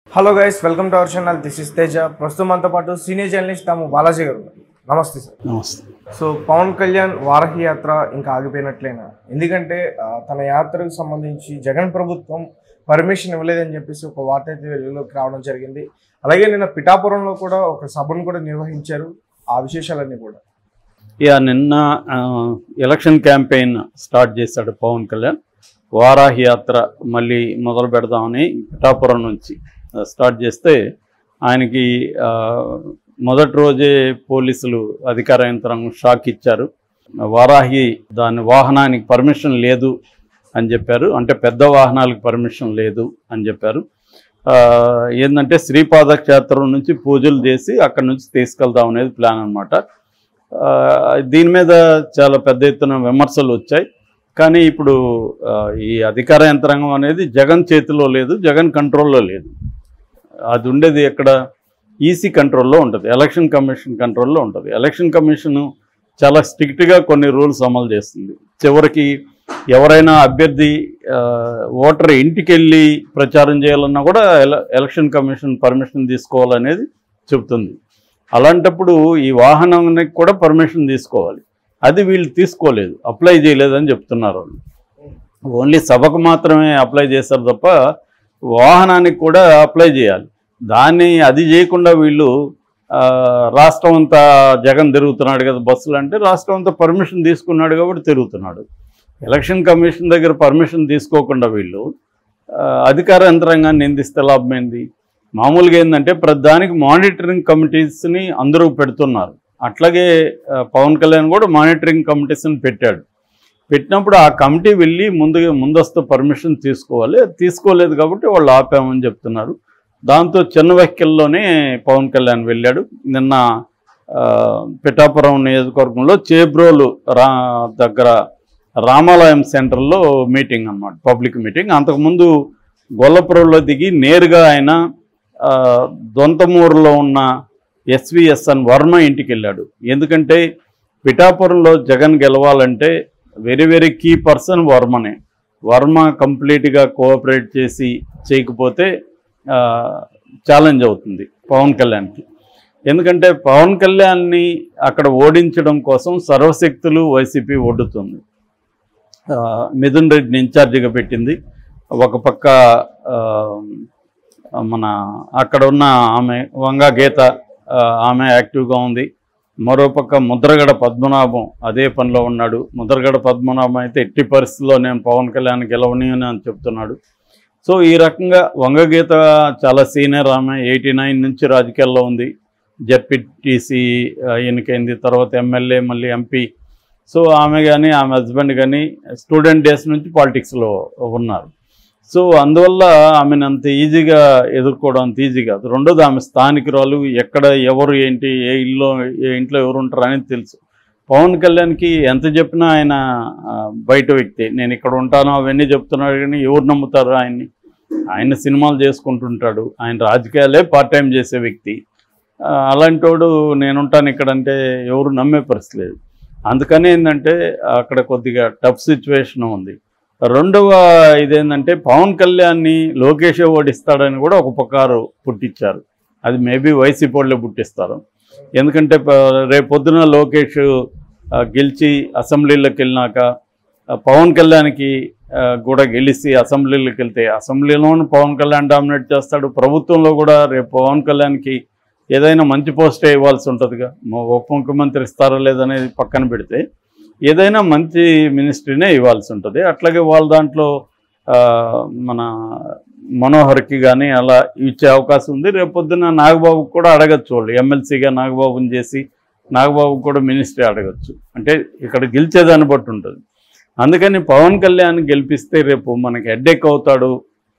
Hello guys welcome to our channel this is Teja ప్రస్తుతం మనతో పాటు సీనియర్ జర్నలిస్ట్ తాము బాలాజీ గారు ఉన్నారు. నమస్తే సార్ నమస్తే సో పవన్ కళ్యాణ్ వారహి యాత్ర ఇంకా ఆగిపోయినట్లేనా ఎందుకంటే ఆ, తన యాత్రకు సంబంధించి జగన్ ప్రభుత్వం పర్మిషన్ ఇవ్వలేదని చెప్పేసి ఒక వార్త అయితే వెలుగులోకి రావడం జరిగింది అలాగే నిన్న పిఠాపురంలో కూడా ఒక సభను కూడా నిర్వహించారు ఆ విశేషాలన్నీ కూడా ఇక నిన్న ఆ, ఎలక్షన్ క్యాంపెయిన్ స్టార్ట్ చేశాడు పవన్ కళ్యాణ్ వారాహి యాత్ర మళ్ళీ మొదలు పెడదామని పిఠాపురం నుంచి ఆ, స్టార్ట్ చేస్తే ఆయనకి ఆ, మొదటి రోజే పోలీసులు అధికార యంత్రాంగం షాక్ ఇచ్చారు వారాహి దాని వాహనానికి పర్మిషన్ లేదు అని చెప్పారు అంటే పెద్ద వాహనాలకు పర్మిషన్ లేదు అని చెప్పారు ఆ, ఏంటంటే శ్రీపాద క్షేత్రం నుంచి పూజలు చేసి అక్కడ నుంచి తీసుకెళ్దాం అనేది ప్లాన్ అనమాట ఆ, దీని మీద చాలా పెద్ద ఎత్తున విమర్శలు వచ్చాయి కానీ ఇప్పుడు ఆ, ఈ అధికార యంత్రాంగం అనేది జగన్ చేతిలో లేదు జగన్ కంట్రోల్లో లేదు అది ఉండేది ఎక్కడ ఈసీ కంట్రోల్లో ఉంటుంది ఎలక్షన్ కమిషన్ కంట్రోల్లో ఉంటుంది ఎలక్షన్ కమిషన్ చాలా స్ట్రిక్ట్గా కొన్ని రూల్స్ అమలు చేస్తుంది చివరికి ఎవరైనా అభ్యర్థి ఆ, ఓటర్ ఇంటికి వెళ్ళి ప్రచారం చేయాలన్నా కూడా ఎల- ఎలక్షన్ కమిషన్ పర్మిషన్ తీసుకోవాలనేది చెబుతుంది అలాంటప్పుడు ఈ వాహనానికి కూడా పర్మిషన్ తీసుకోవాలి అది వీళ్ళు తీసుకోలేదు అప్లై చేయలేదని చెప్తున్నారు వాళ్ళు ఓన్లీ సభకు మాత్రమే అప్లై చేశారు తప్ప వాహనానికి కూడా అప్లై చేయాలి దాన్ని అది చేయకుండా వీళ్ళు ఆ, రాష్ట్రం అంతా జగన్ తిరుగుతున్నాడు కదా బస్సులు అంటే రాష్ట్రం అంతా పర్మిషన్ తీసుకున్నాడు కాబట్టి తిరుగుతున్నాడు ఎలక్షన్ కమిషన్ దగ్గర పర్మిషన్ తీసుకోకుండా వీళ్ళు ఆ, అధికార యంత్రాంగాన్ని నిందిస్తే లాభమైంది మామూలుగా ఏంటంటే ప్రతి దానికి మానిటరింగ్ కమిటీస్ని అందరూ పెడుతున్నారు అట్లాగే ఆ, పవన్ కళ్యాణ్ కూడా మానిటరింగ్ కమిటీస్ని పెట్టాడు పెట్టినప్పుడు ఆ కమిటీ వెళ్ళి ముందుగా ముందస్తు పర్మిషన్ తీసుకోవాలి అది తీసుకోలేదు కాబట్టి వాళ్ళు ఆపామని చెప్తున్నారు దాంతో చిన్న వెహికల్లోనే పవన్ కళ్యాణ్ వెళ్ళాడు నిన్న ఆ, పిఠాపురం నియోజకవర్గంలో చేబ్రోలు రా దగ్గర రామాలయం సెంటర్లో మీటింగ్ అన్నమాట పబ్లిక్ మీటింగ్ అంతకుముందు గొల్లపురంలో దిగి నేరుగా ఆయన ఆ, దొంతమూరులో ఉన్న ఎస్విఎస్ఎన్ వర్మ ఇంటికి వెళ్ళాడు ఎందుకంటే పిఠాపురంలో జగన్ గెలవాలంటే వెరీ వెరీ కీ పర్సన్ వర్మనే వర్మ కంప్లీట్గా కోఆపరేట్ చేసి చేయకపోతే ఛాలెంజ్ అవుతుంది పవన్ కళ్యాణ్కి ఎందుకంటే పవన్ కళ్యాణ్ని అక్కడ ఓడించడం కోసం సర్వశక్తులు వైసీపీ ఒడ్డుతుంది ఆ, మిథున్ రెడ్డిని ఇన్ఛార్జిగా పెట్టింది ఒక పక్క ఆ, మన అక్కడ ఉన్న ఆమె వంగా గీత ఆ, ఆమె యాక్టివ్గా ఉంది మరోపక్క ముద్రగడ పద్మనాభం అదే పనిలో ఉన్నాడు ముద్రగడ పద్మనాభం అయితే ఎట్టి పరిస్థితుల్లో నేను పవన్ కళ్యాణ్ గెలవనీయని అని చెప్తున్నాడు సో ఈ రకంగా వంగగీత చాలా సీనియర్ ఆమె ఎయిటీ నైన్ నుంచి రాజకీయాల్లో ఉంది జెడ్పీటీసీ ఎన్నికైంది తర్వాత ఎమ్మెల్యే మళ్ళీ ఎంపీ సో ఆమె కానీ ఆమె హస్బెండ్ కానీ స్టూడెంట్ డేస్ నుంచి పాలిటిక్స్లో ఉన్నారు సో అందువల్ల ఆమెను అంత ఈజీగా ఎదుర్కోవడం అంత ఈజీ కాదు రెండోది ఆమె స్థానికురాలు ఎక్కడ ఎవరు ఏంటి ఏ ఇల్లు ఏ ఇంట్లో ఎవరు ఉంటారు అనేది తెలుసు పవన్ కళ్యాణ్కి ఎంత చెప్పినా ఆయన ఆ, బయట వ్యక్తి నేను ఇక్కడ ఉంటాను అవన్నీ చెప్తున్నాడు కానీ ఎవరు నమ్ముతారు ఆయన్ని ఆయన సినిమాలు చేసుకుంటుంటాడు ఆయన రాజకీయాలే పార్ట్ టైం చేసే వ్యక్తి ఆ, అలాంటోడు నేనుంటాను ఇక్కడ అంటే ఎవరు నమ్మే పరిస్థితి లేదు అందుకని ఏంటంటే అక్కడ కొద్దిగా టఫ్ సిచ్యువేషన్ ఉంది రెండవ ఇదేంటంటే పవన్ కళ్యాణ్ని లోకేషే ఓడిస్తాడని కూడా ఒక పకారు పుట్టించారు అది మేబీ వైసీపీ వాళ్ళే పుట్టిస్తారు ఎందుకంటే ప- రేపొద్దున లోకేష్ ఆ, గెలిచి అసెంబ్లీలోకి వెళ్ళినాక ఆ, పవన్ కళ్యాణ్కి ఆ, కూడా గెలిచి అసెంబ్లీలోకి వెళ్తే అసెంబ్లీలోనూ పవన్ కళ్యాణ్ డామినేట్ చేస్తాడు ప్రభుత్వంలో కూడా రేపు పవన్ కళ్యాణ్కి ఏదైనా మంచి పోస్టే ఇవ్వాల్సి ఉంటుందిగా మ- ఉప ముఖ్యమంత్రి ఇస్తారా లేదనేది పక్కన పెడితే ఏదైనా మంచి మినిస్ట్రీనే ఇవ్వాల్సి ఉంటుంది అట్లాగే వాళ్ళ దాంట్లో ఆ, మన మనోహర్కి కానీ అలా ఇచ్చే అవకాశం ఉంది రేపొద్దున నాగబాబుకి కూడా అడగచ్చు వాళ్ళు ఎమ్మెల్సీగా నాగబాబుని చేసి నాగబాబుకి కూడా మినిస్ట్రీ అడగచ్చు అంటే ఇక్కడ గెలిచేదాన్ని బట్టి ఉంటుంది అందుకని పవన్ కళ్యాణ్ గెలిపిస్తే రేపు మనకి హెడ్ఏక్ అవుతాడు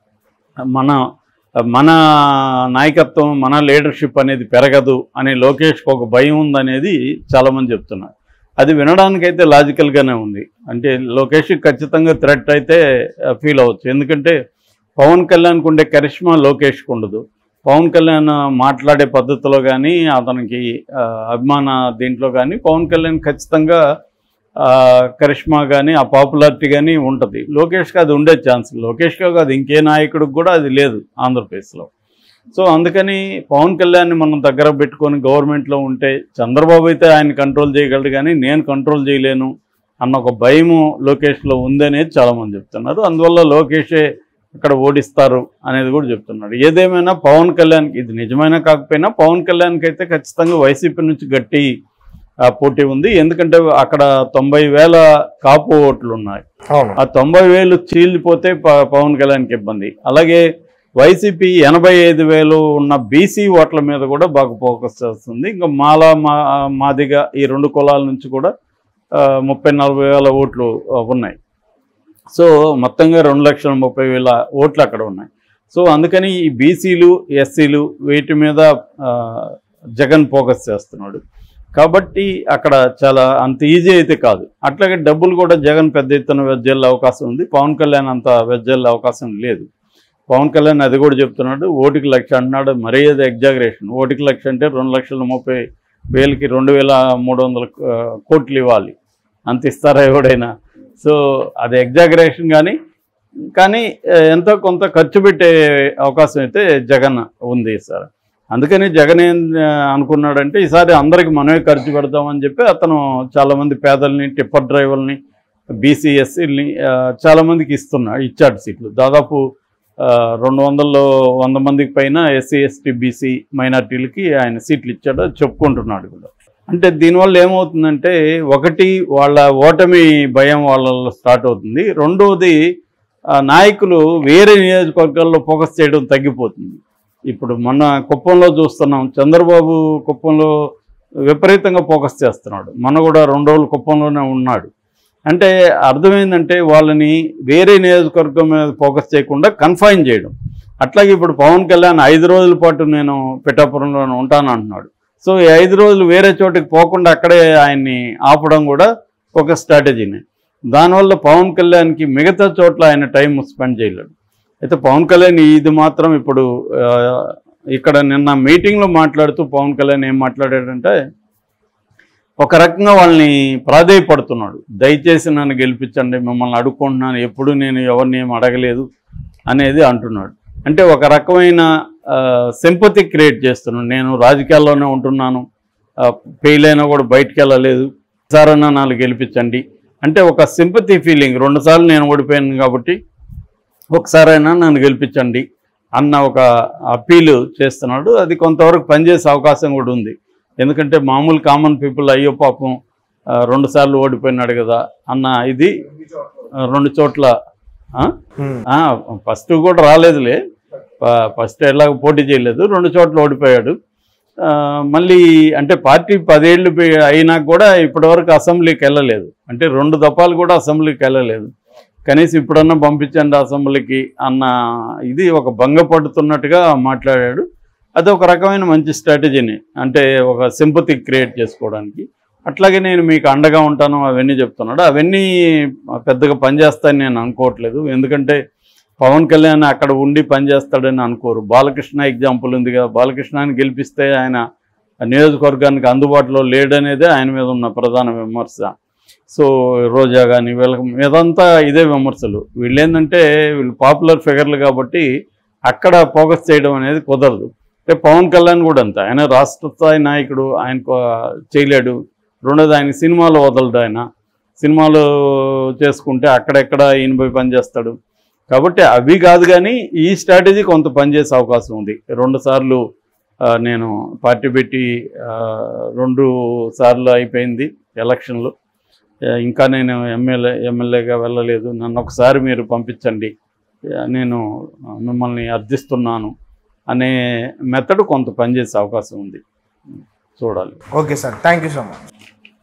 మన మన నాయకత్వం మన లీడర్షిప్ అనేది పెరగదు అనే లోకేష్కి ఒక భయం ఉందనేది చాలామంది చెప్తున్నారు అది వినడానికైతే లాజికల్గానే ఉంది అంటే లోకేష్ ఖచ్చితంగా థ్రెట్ అయితే ఫీల్ అవ్వచ్చు ఎందుకంటే పవన్ కళ్యాణ్కి ఉండే కరిష్మా లోకేష్కి ఉండదు పవన్ కళ్యాణ్ మాట్లాడే పద్ధతిలో కానీ అతనికి ఆ, అభిమాన దీంట్లో కానీ పవన్ కళ్యాణ్ ఖచ్చితంగా ఆ, కరిష్మా కానీ ఆ పాపులారిటీ కానీ ఉంటుంది లోకేష్కి అది ఉండే ఛాన్స్ లోకేష్కి కాదు ఇంకే నాయకుడికి కూడా అది లేదు ఆంధ్రప్రదేశ్లో సో అందుకని పవన్ కళ్యాణ్ని మనం దగ్గర పెట్టుకొని గవర్నమెంట్లో ఉంటే చంద్రబాబు అయితే ఆయన కంట్రోల్ చేయగలడు కానీ నేను కంట్రోల్ చేయలేను అన్న ఒక భయము లోకేష్లో ఉందనేది చాలామంది చెప్తున్నారు అందువల్ల లోకేషే అక్కడ ఓడిస్తారు అనేది కూడా చెప్తున్నాడు ఏదేమైనా పవన్ కళ్యాణ్కి ఇది నిజమైనా కాకపోయినా పవన్ కళ్యాణ్కి అయితే ఖచ్చితంగా వైసీపీ నుంచి గట్టి ఆ, పోటీ ఉంది ఎందుకంటే అక్కడ తొంభై వేల కాపు ఓట్లు ఉన్నాయి అవును ఆ తొంభై వేలు చీలిపోతే ప- పవన్ కళ్యాణ్కి ఇబ్బంది అలాగే వైసీపీ ఎనభై ఐదు వేలు ఉన్న బీసీ ఓట్ల మీద కూడా బాగా ఫోకస్ చేస్తుంది ఇంకా మాల మా మాదిగా ఈ రెండు కులాల నుంచి కూడా ఆ, ముప్పై నలభై వేల ఓట్లు ఆ, ఉన్నాయి సో మొత్తంగా రెండు లక్షల ముప్పై వేల ఓట్లు అక్కడ ఉన్నాయి సో అందుకని ఈ బీసీలు ఎస్సీలు వీటి మీద ఆ, జగన్ ఫోకస్ చేస్తున్నాడు కాబట్టి అక్కడ చాలా అంత ఈజీ అయితే కాదు అట్లాగే డబ్బులు కూడా జగన్ పెద్ద ఎత్తున వెజ్జెళ్ళే అవకాశం ఉంది పవన్ కళ్యాణ్ అంత వెజ్జెళ్ళే అవకాశం లేదు పవన్ కళ్యాణ్ అది కూడా చెప్తున్నాడు ఓటుకి లక్ష అంటున్నాడు మరీ అది ఎగ్జాగరేషన్ ఓటుకి లక్ష అంటే రెండు లక్షల ముప్పై వేలకి రెండు వేల మూడు వందల ఆ, కోట్లు ఇవ్వాలి అంత ఇస్తారా ఎవడైనా సో అది ఎగ్జాగరేషన్ కానీ కానీ ఆ, ఎంతో కొంత ఖర్చు పెట్టే అవకాశం అయితే జగన్ ఉంది సార్ అందుకని జగన్ ఏం ఆ, అనుకున్నాడంటే ఈసారి అందరికి మనమే ఖర్చు పెడదామని చెప్పి అతను చాలామంది పేదల్ని టిప్పర్ డ్రైవర్ని బీసీఎస్సీని చాలామందికి ఇస్తున్నాడు ఇచ్చాడు సీట్లు దాదాపు ఆ, రెండు వందల్లో వంద మందికి పైన ఎస్సీ ఎస్టీ బీసీ మైనార్టీలకి ఆయన సీట్లు ఇచ్చాడు అది చెప్పుకుంటున్నాడు కూడా అంటే దీనివల్ల ఏమవుతుందంటే ఒకటి వాళ్ళ ఓటమి భయం వాళ్ళలో స్టార్ట్ అవుతుంది రెండవది ఆ, నాయకులు వేరే నియోజకవర్గాల్లో ఫోకస్ చేయడం తగ్గిపోతుంది ఇప్పుడు మొన్న కుప్పంలో చూస్తున్నాం చంద్రబాబు కుప్పంలో విపరీతంగా ఫోకస్ చేస్తున్నాడు మొన్న కూడా రెండు రోజులు కుప్పంలోనే ఉన్నాడు అంటే అర్థమైందంటే వాళ్ళని వేరే నియోజకవర్గం మీద ఫోకస్ చేయకుండా కన్ఫైన్ చేయడం అట్లాగే ఇప్పుడు పవన్ కళ్యాణ్ ఐదు రోజుల పాటు నేను పిఠాపురంలో ఉంటాను అంటున్నాడు సో ఈ ఐదు రోజులు వేరే చోటికి పోకుండా అక్కడే ఆయన్ని ఆపడం కూడా ఒక స్ట్రాటజీనే దానివల్ల పవన్ కళ్యాణ్కి మిగతా చోట్ల ఆయన టైం స్పెండ్ చేయలేడు అయితే పవన్ కళ్యాణ్ ఇది మాత్రం ఇప్పుడు ఆ, ఇక్కడ నిన్న మీటింగ్లో మాట్లాడుతూ పవన్ కళ్యాణ్ ఏం మాట్లాడాడంటే ఒక రకంగా వాళ్ళని ప్రాధేయపడుతున్నాడు దయచేసి నన్ను గెలిపించండి మిమ్మల్ని అడుక్కుంటున్నాను ఎప్పుడు నేను ఎవరిని ఏం అడగలేదు అనేది అంటున్నాడు అంటే ఒక రకమైన సింపతి క్రియేట్ చేస్తున్నాడు నేను రాజకీయాల్లోనే ఉంటున్నాను ఫెయిల్ అయినా కూడా బయటికి వెళ్ళలేదు సారన్నా నాలుగు గెలిపించండి అంటే ఒక సింపతి ఫీలింగ్ రెండుసార్లు నేను ఓడిపోయాను కాబట్టి ఒకసారైనా నన్ను గెలిపించండి అన్న ఒక అప్పీల్ చేస్తున్నాడు అది కొంతవరకు పనిచేసే అవకాశం కూడా ఉంది ఎందుకంటే మామూలు కామన్ పీపుల్ అయ్యో పాపం ఆ, రెండు సార్లు ఓడిపోయినాడు కదా అన్న ఇది ఆ, రెండు చోట్ల ఆ? ఉమ్. ఆ, ఫస్ట్ కూడా రాలేదులే ఫ- ఫస్ట్ ఎలాగ పోటీ చేయలేదు రెండు చోట్ల ఓడిపోయాడు ఆ, మళ్ళీ అంటే పార్టీ పదేళ్ళు పోయి- అయినా కూడా ఇప్పటివరకు అసెంబ్లీకి వెళ్ళలేదు అంటే రెండు దఫాలు కూడా అసెంబ్లీకి వెళ్ళలేదు కనీసం ఇప్పుడన్నా పంపించండి అసెంబ్లీకి అన్న ఇది ఒక భంగపడుతున్నట్టుగా మాట్లాడాడు అది ఒక రకమైన మంచి స్ట్రాటజీని అంటే ఒక సింపతి క్రియేట్ చేసుకోవడానికి అట్లాగే నేను మీకు అండగా ఉంటాను అవన్నీ చెప్తున్నాడు అవన్నీ పెద్దగా పనిచేస్తాయని నేను అనుకోవట్లేదు ఎందుకంటే పవన్ కళ్యాణ్ అక్కడ ఉండి పనిచేస్తాడని అనుకోరు బాలకృష్ణ ఎగ్జాంపుల్ ఉంది కదా బాలకృష్ణని గెలిపిస్తే ఆయన నియోజకవర్గానికి అందుబాటులో లేడనేదే ఆయన మీద ఉన్న ప్రధాన విమర్శ సో రోజా కానీ వీళ్ళకి మీదంతా ఇదే విమర్శలు వీళ్ళు ఏంటంటే వీళ్ళు పాపులర్ ఫిగర్లు కాబట్టి అక్కడ ఫోకస్ చేయడం అనేది కుదరదు అంటే పవన్ కళ్యాణ్ కూడా అంతే ఆయన రాష్ట్ర స్థాయి నాయకుడు ఆయన చేయలేడు రెండోది ఆయన సినిమాలు వదలడు ఆయన సినిమాలు చేసుకుంటే అక్కడెక్కడ ఈయన పోయి పనిచేస్తాడు కాబట్టి అవి కాదు కానీ ఈ స్ట్రాటజీ కొంత పనిచేసే అవకాశం ఉంది రెండు సార్లు ఆ, నేను పార్టీ పెట్టి ఆ, రెండు సార్లు అయిపోయింది ఎలక్షన్లు ఆ, ఇంకా నేను ఎమ్మెల్యే ఎమ్మెల్యేగా వెళ్ళలేదు నన్ను ఒకసారి మీరు పంపించండి ఆ, నేను ఆ, మిమ్మల్ని అర్థిస్తున్నాను అనే మెథడ్ కొంత పనిచేసే అవకాశం ఉంది చూడాలి okay sir thank you so much